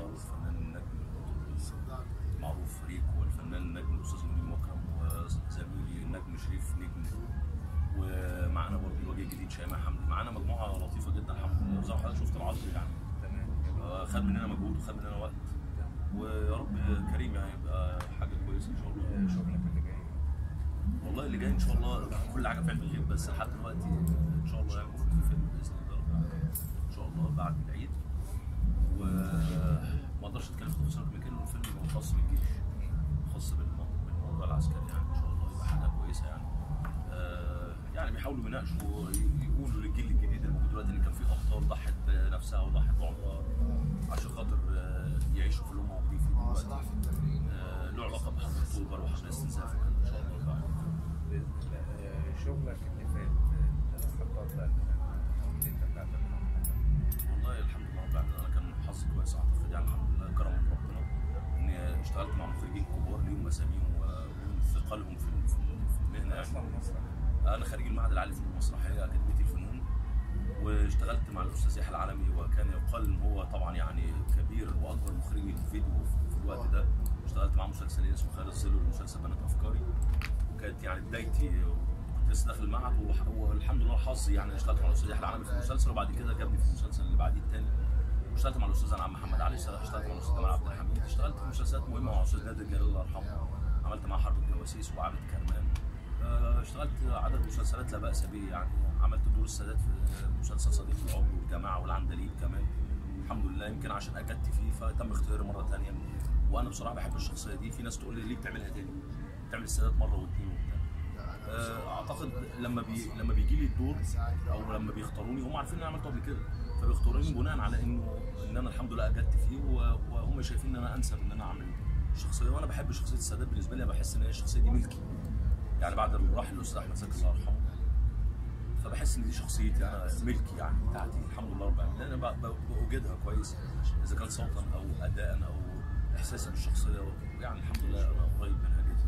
والفنان النجم معروف ريكو والفنان النجم الاستاذ منير مكرم وزميلي النجم شريف نجم ومعانا برضه الوجه الجديد شيماء حمدي معانا مجموعه لطيفه جدا الحمد لله زي ما حضرتك شفت العرض يعني تمام آه، خد مننا مجهود وخد مننا وقت ويا رب كريم يعني يبقى حاجه كويسه ان شاء الله شغلك اللي جاي والله اللي جاي ان شاء الله كل حاجه في علم الغيب بس لحد دلوقتي ان شاء الله يعني في فيلم باذن الله رب العالمين. ان شاء الله بعد العيد وما اقدرش اتكلم في تفاصيل اكتر من كده الفيلم خاص بالجيش خاص بالمو- بالموضوع العسكري يعني ان شاء الله يبقى حاجه كويسه يعني آه، يعني بيحاولوا يناقشوا ي- يقولوا للجيل الجديد اللي موجود دلوقتي ان كان في ابطال ضحت بنفسها وضحت بعمرها عشان خاطر آه، يعيشوا في اللي هم موجودين فيه اه دلوقتي صلاح في التمرين آه، له علاقه بحرب اكتوبر وحرب الاستنزاف وكده ان شاء الله يبقى باذن الله آه، شغلك اللي فات آه، خطط بقى اللي انت بتاعت والله الحمد لله رب العالمين انا كان حظي كويس اعتقد يعني الحمد لله كرم من ربنا اني اشتغلت مع مخرجين كبار ليهم اساميهم وليهم ثقلهم في في في المهنه اصلا يعني مصر انا خريج المعهد العالي للفنون المسرحيه اكاديميه الفنون واشتغلت مع الاستاذ يحيى العالمي وكان يقال ان هو طبعا يعني كبير واكبر مخرج فيديو في- في الوقت ده اشتغلت معاه مسلسلين اسمه خالد الظل ومسلسل بنات افكاري وكانت يعني بدايتي كنت لسه داخل المعهد وح- والحمد لله حظي يعني اشتغلت مع الاستاذ يحيى العالمي في المسلسل وبعد كده جابني في المسلسل اللي بعديه الثاني واشتغلت مع الاستاذ انعام محمد علي اشتغلت مع الاستاذ جمال عبد الحميد اشتغلت في مسلسلات مهمه مع الاستاذ نادر جلال الله يرحمه عملت معاه حرب الجواسيس وعابد كرمان آه، اشتغلت عدد مسلسلات لا باس به يعني عملت دور السادات في مسلسل صديق العمر والجماعه والعندليب كمان الحمد لله يمكن عشان اجدت فيه فتم اختياري مره ثانيه وانا بصراحه بحب الشخصيه دي في ناس تقول لي ليه بتعملها تاني؟ بتعمل السادات مره واثنين وبتاع آه، اعتقد لما بي لما بيجي لي الدور او لما بيختاروني هم عارفين ان انا عملته قبل كده فبيختاروني بناء على انه ان انا الحمد لله اجدت فيه و- وهم شايفين ان انا انسب ان انا اعمل الشخصيه وانا بحب شخصيه السادات بالنسبه لي بحس ان هي الشخصيه دي ملكي يعني بعد الراحل الاستاذ احمد زكي الله يرحمه فبحس ان دي شخصيتي انا ملكي يعني بتاعتي الحمد لله رب العالمين لان انا ب- ب- بوجدها كويس اذا كان صوتا او اداء او احساسي بالشخصيه يعني الحمد لله انا قريب منها جدا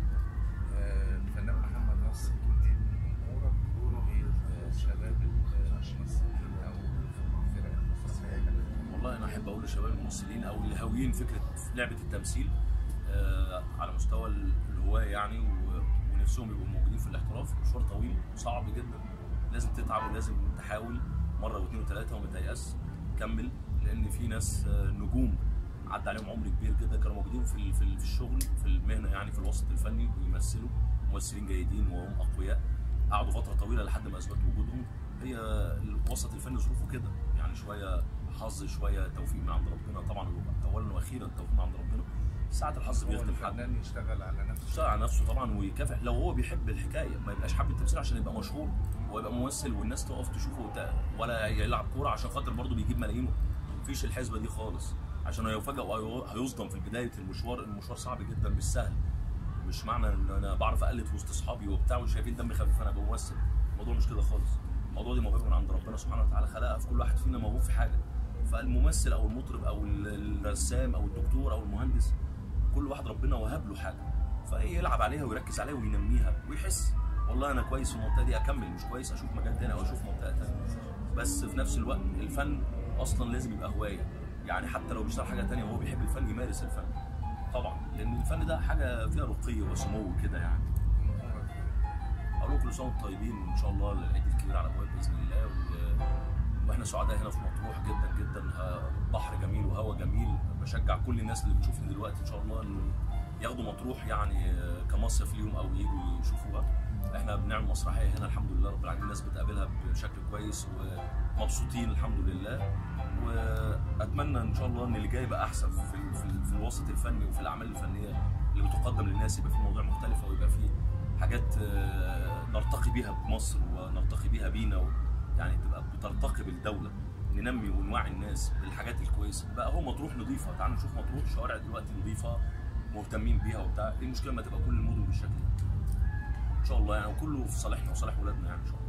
آه، الفنان محمد نصر ايه من امورك دوره ايه آه، شباب الممثلين او الفرق المسرحيه والله انا احب اقول لشباب الممثلين او اللي هاويين فكره لعبه التمثيل آه على مستوى ال- الهواه يعني و- ونفسهم يبقوا موجودين في الاحتراف مشوار طويل وصعب جدا لازم تتعب ولازم تحاول مره واثنين وثلاثه وما تيأس كمل لان في ناس آه، نجوم عدى عليهم عمر كبير جدا كانوا موجودين في ال- في ال- في الشغل في المهنه يعني في الوسط الفني وبيمثلوا ممثلين جيدين وهم اقوياء قعدوا فتره طويله لحد ما اثبتوا وجودهم هي الوسط الفني ظروفه كده يعني شويه حظ شويه توفيق من عند ربنا طبعا اولا واخيرا التوفيق من عند ربنا ساعه الحظ هو بيخدم حد الفنان يشتغل على نفسه يشتغل على نفسه طبعا ويكافح لو هو بيحب الحكايه ما يبقاش حابب التمثيل عشان يبقى مشهور ويبقى ممثل والناس تقف تشوفه وت... ولا يلعب كوره عشان خاطر برضه بيجيب ملايين مفيش الحسبه دي خالص عشان هيفاجئ وهيصدم في بدايه المشوار المشوار صعب جدا مش سهل مش معنى ان انا بعرف اقلد في وسط اصحابي وبتاع وشايفين دمي خفيف انا ابقى ممثل الموضوع مش كده خالص الموضوع دي موهبه من عند ربنا سبحانه وتعالى خلقها في كل واحد فينا موهوب في حاجه فالممثل او المطرب او ال- الرسام او الدكتور او المهندس كل واحد ربنا وهب له حاجه فيلعب عليها ويركز عليها وينميها ويحس والله انا كويس في المنطقه دي اكمل مش كويس اشوف مجال تاني او اشوف منطقه تانيه بس في نفس الوقت الفن اصلا لازم يبقى هوايه يعني حتى لو بيشتغل حاجه تانية وهو بيحب الفن يمارس الفن طبعا لان الفن ده حاجه فيها رقي وسمو كده يعني اقول لكم كل سنه وانتم طيبين ان شاء الله العيد الكبير على ابواب باذن الله و... واحنا سعداء هنا في مطروح جدا جدا ها- بحر جميل وهواء جميل بشجع كل الناس اللي بتشوفني دلوقتي ان شاء الله انه ياخدوا مطروح يعني آه، كمصيف ليهم او يجوا يشوفوها احنا بنعمل مسرحيه هنا الحمد لله رب العالمين الناس بتقابلها بشكل كويس ومبسوطين الحمد لله واتمنى ان شاء الله ان اللي جاي يبقى احسن في ال- في, ال- في الوسط الفني وفي الاعمال الفنيه اللي بتقدم للناس يبقى في مواضيع مختلفه ويبقى في حاجات آه، نرتقي بيها بمصر ونرتقي بيها بينا و- يعني تبقى بترتقي بالدوله ننمي ونوعي الناس بالحاجات الكويسه بقى هو مطروح نظيفه تعالوا نشوف مطروح الشوارع دلوقتي نظيفه مهتمين بيها وبتاع ايه المشكله ما تبقى كل المدن بالشكل ده ان شاء الله يعني وكله في صالحنا وصالح ولادنا يعني ان شاء الله